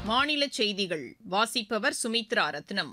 மாநில செய்திகள் வாசிப்பவர் சுமித்ரா ரத்னம்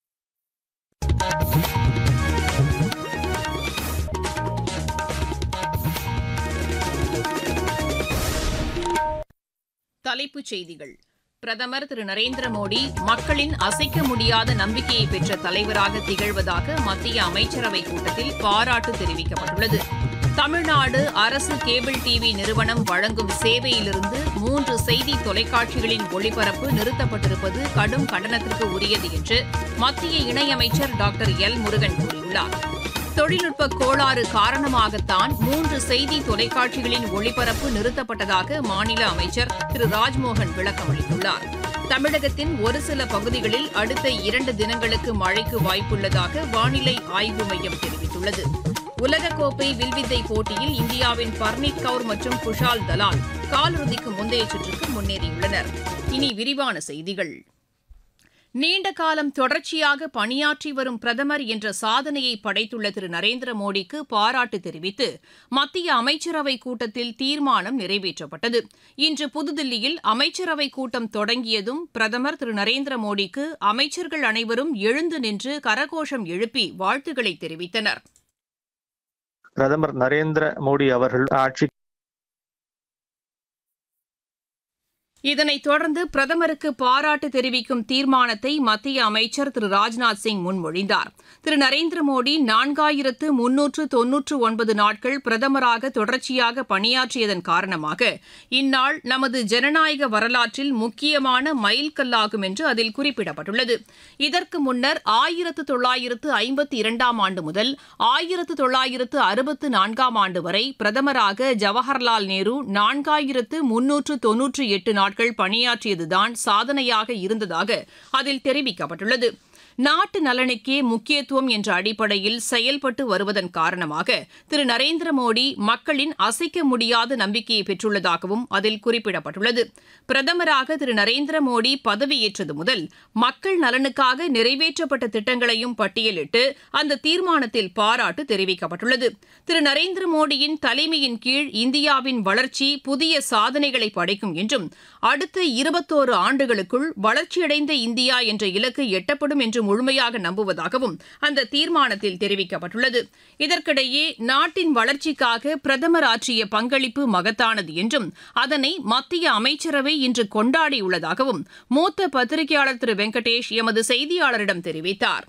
தலைப்புச் செய்திகள் பிரதமர் திரு நரேந்திர மோடி மக்களின் அசைக்க முடியாத நம்பிக்கையை பெற்ற தலைவராக திகழ்வதாக மத்திய அமைச்சரவைக் கூட்டத்தில் பாராட்டு தெரிவிக்கப்பட்டுள்ளது தமிழ்நாடு அரசு கேபிள் டிவி நிறுவனம் வழங்கும் சேவையிலிருந்து மூன்று செய்தி தொலைக்காட்சிகளின் ஒளிபரப்பு நிறுத்தப்பட்டிருப்பது கடும் கண்டனத்திற்கு உரியது என்று மத்திய இணையமைச்சர் டாக்டர் எல் முருகன் கூறியுள்ளார் தொழில்நுட்ப கோளாறு காரணமாகத்தான் மூன்று செய்தி தொலைக்காட்சிகளின் ஒளிபரப்பு நிறுத்தப்பட்டதாக மாநில அமைச்சர் திரு ராஜ்மோகன் விளக்கம் அளித்துள்ளார் தமிழகத்தின் ஒரு சில பகுதிகளில் அடுத்த இரண்டு தினங்களுக்கு மழைக்கு வாய்ப்புள்ளதாக வானிலை ஆய்வு மையம் தெரிவித்துள்ளது உலகக்கோப்பை வில்வித்தை போட்டியில் இந்தியாவின் பர்னீத் கவுர் மற்றும் குஷால் தலால் காலிறுதிக்கு முந்தைய சுற்றுக்கு முன்னேறியுள்ளனர் இனி விரிவான செய்திகள் நீண்ட காலம் தொடர்ச்சியாக பணியாற்றி வரும் பிரதமர் என்ற சாதனையை படைத்துள்ள திரு நரேந்திர மோடிக்கு பாராட்டு தெரிவித்து மத்திய அமைச்சரவைக் கூட்டத்தில் தீர்மானம் நிறைவேற்றப்பட்டது இன்று புதுதில்லியில் அமைச்சரவைக் கூட்டம் தொடங்கியதும் பிரதமர் திரு நரேந்திர மோடிக்கு அமைச்சர்கள் அனைவரும் எழுந்து நின்று கரகோஷம் எழுப்பி வாழ்த்துக்களை தெரிவித்தனர் பிரதமர் நரேந்திர மோடி அவர்கள் ஆட்சி இதனைத் தொடர்ந்து பிரதமருக்கு பாராட்டு தெரிவிக்கும் தீர்மானத்தை மத்திய அமைச்சர் திரு ராஜ்நாத் சிங் முன்மொழிந்தார் திரு நரேந்திர மோடி நான்காயிரத்து முன்னூற்று தொன்னூற்று ஒன்பது நாட்கள் பிரதமராக தொடர்ச்சியாக பணியாற்றியதன் காரணமாக இந்நாள் நமது ஜனநாயக வரலாற்றில் முக்கியமான மைல்கல்லாகும் என்று அதில் குறிப்பிடப்பட்டுள்ளது இதற்கு முன்னர் ஆயிரத்து தொள்ளாயிரத்து ஐம்பத்தி இரண்டாம் ஆண்டு முதல் ஆயிரத்து தொள்ளாயிரத்து அறுபத்து நான்காம் ஆண்டு வரை பிரதமராக ஜவஹர்லால் நேரு நான்காயிரத்து முன்னூற்று தொன்னூற்று எட்டு நாட்கள் பணியாற்றியதுதான் சாதனையாக இருந்ததாக அதில் தெரிவிக்கப்பட்டுள்ளது நாட்டு நலனுக்கே முக்கியத்துவம் என்ற அடிப்படையில் செயல்பட்டு வருவதன் காரணமாக திரு நரேந்திர மோடி மக்களின் அசைக்க முடியாத நம்பிக்கையை பெற்றுள்ளதாகவும் அதில் குறிப்பிடப்பட்டுள்ளது பிரதமராக திரு நரேந்திர மோடி பதவியேற்றது முதல் மக்கள் நலனுக்காக நிறைவேற்றப்பட்ட திட்டங்களையும் பட்டியலிட்டு அந்த தீர்மானத்தில் பாராட்டு தெரிவிக்கப்பட்டுள்ளது திரு நரேந்திர மோடியின் தலைமையின் கீழ் இந்தியாவின் வளர்ச்சி புதிய சாதனைகளை படைக்கும் என்றும் அடுத்த இருபத்தோரு ஆண்டுகளுக்குள் வளர்ச்சியடைந்த இந்தியா என்ற இலக்கு எட்டப்படும் என்று முழுமையாக நம்புவதாகவும் அந்த தீர்மானத்தில் தெரிவிக்கப்பட்டுள்ளது இதற்கிடையே நாட்டின் வளர்ச்சிக்காக பிரதமர் ஆற்றிய பங்களிப்பு மகத்தானது என்றும் அதனை மத்திய அமைச்சரவை இன்று கொண்டாடியுள்ளதாகவும் மூத்த பத்திரிகையாளர் திரு வெங்கடேஷ் எமது செய்தியாளரிடம் தெரிவித்தார்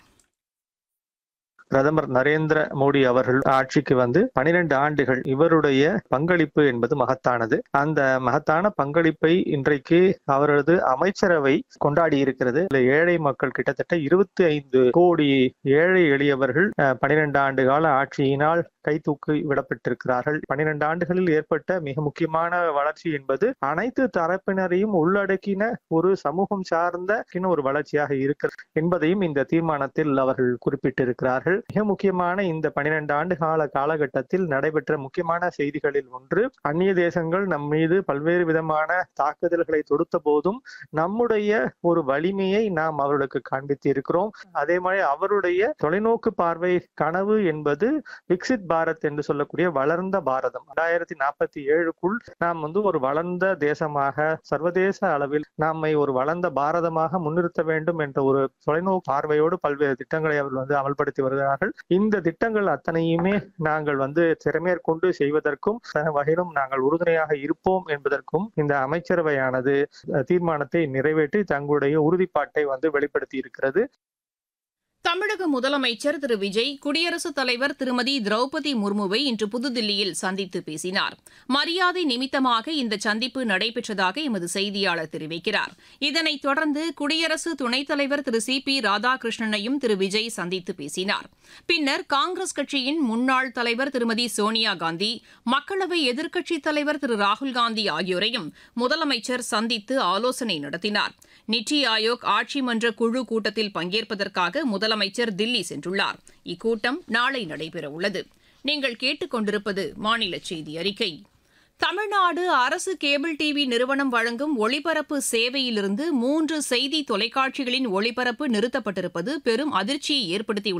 பிரதமர் நரேந்திர மோடி அவர்கள் ஆட்சிக்கு வந்து பனிரெண்டு ஆண்டுகள் இவருடைய பங்களிப்பு என்பது மகத்தானது அந்த மகத்தான பங்களிப்பை இன்றைக்கு அவரது அமைச்சரவை கொண்டாடி இருக்கிறது இதுல ஏழை மக்கள் கிட்டத்தட்ட இருபத்தி ஐந்து கோடி ஏழை எளியவர்கள் பனிரெண்டு ஆண்டு கால ஆட்சியினால் கை தூக்கி விடப்பட்டிருக்கிறார்கள் பனிரெண்டு ஆண்டுகளில் ஏற்பட்ட மிக முக்கியமான வளர்ச்சி என்பது அனைத்து தரப்பினரையும் உள்ளடக்கின ஒரு சமூகம் சார்ந்த ஒரு வளர்ச்சியாக இருக்கிறது என்பதையும் இந்த தீர்மானத்தில் அவர்கள் குறிப்பிட்டிருக்கிறார்கள் மிக முக்கியமான இந்த பனிரெண்டு ஆண்டு கால காலகட்டத்தில் நடைபெற்ற முக்கியமான செய்திகளில் ஒன்று அந்நிய தேசங்கள் நம் மீது பல்வேறு விதமான தாக்குதல்களை தொடுத்த போதும் நம்முடைய ஒரு வலிமையை நாம் அவர்களுக்கு காண்பித்து இருக்கிறோம் அதே மாதிரி அவருடைய தொலைநோக்கு பார்வை கனவு என்பது விக்சித் பாரத் என்று சொல்லக்கூடிய வளர்ந்த பாரதம் ரெண்டாயிரத்தி நாற்பத்தி ஏழுக்குள் நாம் வந்து ஒரு வளர்ந்த தேசமாக சர்வதேச அளவில் நம்மை ஒரு வளர்ந்த பாரதமாக முன்னிறுத்த வேண்டும் என்ற ஒரு தொலைநோக்கு பார்வையோடு பல்வேறு திட்டங்களை அவர்கள் வந்து அமல்படுத்தி வருகிறார்கள் இந்த திட்டங்கள் அத்தனையுமே நாங்கள் வந்து திறமேற்கொண்டு செய்வதற்கும் வகையிலும் நாங்கள் உறுதுணையாக இருப்போம் என்பதற்கும் இந்த அமைச்சரவையானது தீர்மானத்தை நிறைவேற்றி தங்களுடைய உறுதிப்பாட்டை வந்து வெளிப்படுத்தி இருக்கிறது தமிழக முதலமைச்சர் திரு விஜய் குடியரசுத் தலைவர் திருமதி திரௌபதி முர்முவை இன்று புதுதில்லியில் சந்தித்து பேசினார் மரியாதை நிமித்தமாக இந்த சந்திப்பு நடைபெற்றதாக எமது செய்தியாளர் தெரிவிக்கிறார் இதனைத் தொடர்ந்து குடியரசு துணைத் தலைவர் திரு சி பி ராதாகிருஷ்ணனையும் திரு விஜய் சந்தித்து பேசினார் பின்னர் காங்கிரஸ் கட்சியின் முன்னாள் தலைவர் திருமதி சோனியா காந்தி மக்களவை எதிர்க்கட்சித் தலைவர் திரு ராகுல்காந்தி ஆகியோரையும் முதலமைச்சர் சந்தித்து ஆலோசனை நடத்தினார் நித்தி ஆயோக் ஆட்சி மன்ற குழு கூட்டத்தில் பங்கேற்பதற்காக முதலமைச்சர் தில்லி சென்றுள்ளார் இக்கூட்டம் நாளை நடைபெறவுள்ளது நீங்கள் கேட்டுக்கொண்டிருப்பது மாநில செய்தி அறிக்கை தமிழ்நாடு அரசு கேபிள் டிவி நிறுவனம் வழங்கும் ஒளிபரப்பு சேவையிலிருந்து மூன்று செய்தி தொலைக்காட்சிகளின் ஒளிபரப்பு நிறுத்தப்பட்டிருப்பது பெரும் அதிர்ச்சியை ஏற்படுத்தியுள்ளது